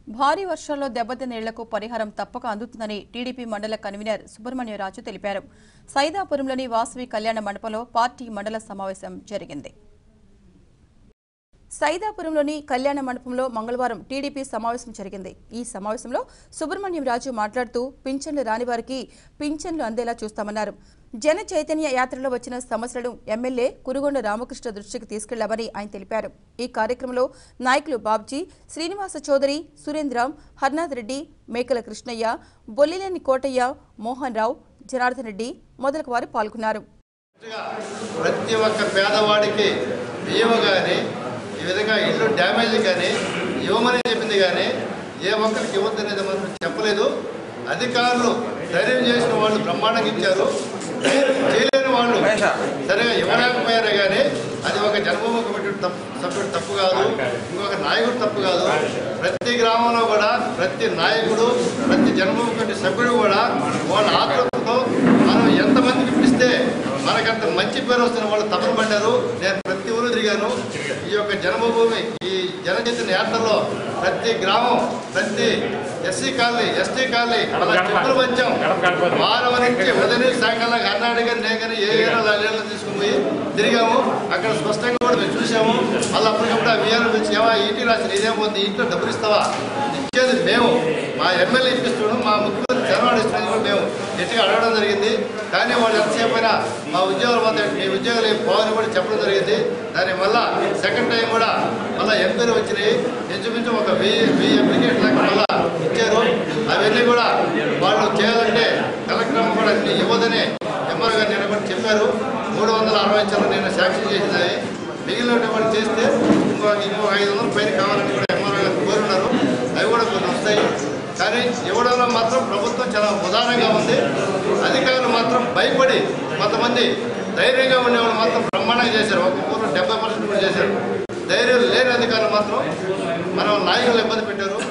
భారీ వర్షాల్లో దెబ్బతిన్న ఇళ్లకు పరిహారం తప్పక అందుతుందని టీడీపీ మండల కన్వీనర్ సుబ్రహ్మణ్యరాజు తెలిపారు సైదాపురంలోని వాసవి కళ్యాణ మండపంలో పార్టీ మండల సమావేశం జరిగింది సైదాపురంలోని కళ్యాణ మండపంలో మంగళవారం టీడీపీ సమావేశం జరిగింది ఈ సమావేశంలో సుబ్రహ్మణ్యం రాజు మాట్లాడుతూ పింఛన్లు రాని వారికి పింఛన్లు అందేలా చూస్తామన్నారు జన చైతన్య యాత్రలో వచ్చిన సమస్యలను ఎమ్మెల్యే కురుగొండ రామకృష్ణ దృష్టికి తీసుకెళ్లామని ఆయన తెలిపారు ఈ కార్యక్రమంలో నాయకులు బాబ్జీ శ్రీనివాస చౌదరి సురేంద్రం హర్నాథ్ రెడ్డి మేకల కృష్ణయ్య బొల్లిలేని కోటయ్య మోహన్ రావు జనార్దన్ రెడ్డి మొదలగు వారు పాల్గొన్నారు ప్రతి ఒక్క పేదవాడికి బియ్యం కానీ ఈ విధంగా ఇల్లు డ్యామేజ్ కానీ ఇవ్వమని చెప్పింది కానీ ఏ ఒక్కరికి ఇవ్వద్దనేది మాత్రం చెప్పలేదు అధికారులు ధైర్యం చేసిన వాళ్ళు బ్రహ్మాండంగా ఇచ్చారు ధైర్యం చేయలేని వాళ్ళు సరిగా ఇవ్వలేకపోయారే కానీ అది ఒక జన్మభూమి కమిటీ తప్పు సభ్యుడు తప్పు కాదు ఇంకొక నాయకుడు తప్పు కాదు ప్రతి గ్రామంలో కూడా ప్రతి నాయకుడు ప్రతి జన్మభూమి కమిటీ సభ్యుడు కూడా వాళ్ళ ఆత్మతో మనం ఎంతమందికి ఇప్పిస్తే మనకంత మంచి పేరు వస్తున్న వాళ్ళు తపన పడ్డారు నేను ప్రతి ఊరు తిరిగాను ఈ యొక్క జన్మభూమి ఈ జనచైతన్య యాత్రలో ప్రతి గ్రామం ప్రతి ఎస్సీ కాలనీ ఎస్టీ కాలనీ అలా చెప్పులు పంచాం వారం నుంచి ఉదయం సాయంకాలం కర్ణాటక నేను కానీ ఏ ఏళ్ళు తీసుకుని పోయి తిరిగాము అక్కడ స్పష్టంగా కూడా మేము చూసాము మళ్ళీ అప్పటికప్పుడు ఆ విఆర్ పిలిచి ఏమా ఈటీ రాసిన ఇదేమోంది ఇంట్లో డబ్బులు ఇస్తావా ఇచ్చేది మేము మా ఎమ్మెల్యే ఇప్పిస్తున్నాడు మా ముఖ్యమంత్రి చంద్రబాబు ఇస్తున్నది కూడా మేము గట్టిగా అడగడం జరిగింది కానీ వాళ్ళు ఎంతసేపు అయినా మా ఉద్యోగులు పోతే మీ ఉద్యోగులు ఏం పోవని కూడా చెప్పడం జరిగింది దాని వల్ల సెకండ్ టైం కూడా మళ్ళీ ఎంపీలు వచ్చినాయి ఇంచుమించు ఒక వెయ్యి వెయ్యి అప్లికేషన్ లెక్క మళ్ళీ ఇచ్చారు అవన్నీ కూడా వాళ్ళు చేయాలంటే కలెక్టర్ కూడా అన్ని ఇవ్వదని ఎంఆర్ గారు నేను కూడా చెప్పారు మూడు వందల అరవై చల్ల నేను శాంక్షన్ చేసినవి మిగిలినటువంటి చేస్తే ఇంకో ఇంకో ఐదు వందల పైన కావాలని కూడా ఎంఆర్ గారు కోరున్నారు అవి కూడా కొన్ని వస్తాయి కానీ ఇవ్వడంలో మాత్రం ప్రభుత్వం చాలా ఉదారంగా ఉంది అధికారులు మాత్రం భయపడి కొంతమంది ధైర్యంగా ఉండేవాళ్ళు మాత్రం బ్రహ్మాండంగా చేశారు ఒక ఊరు డెబ్బై పర్సెంట్ కూడా చేశారు ధైర్యం లేని అధికారులు మాత్రం మనం నాయకులు ఇబ్బంది పెట్టారు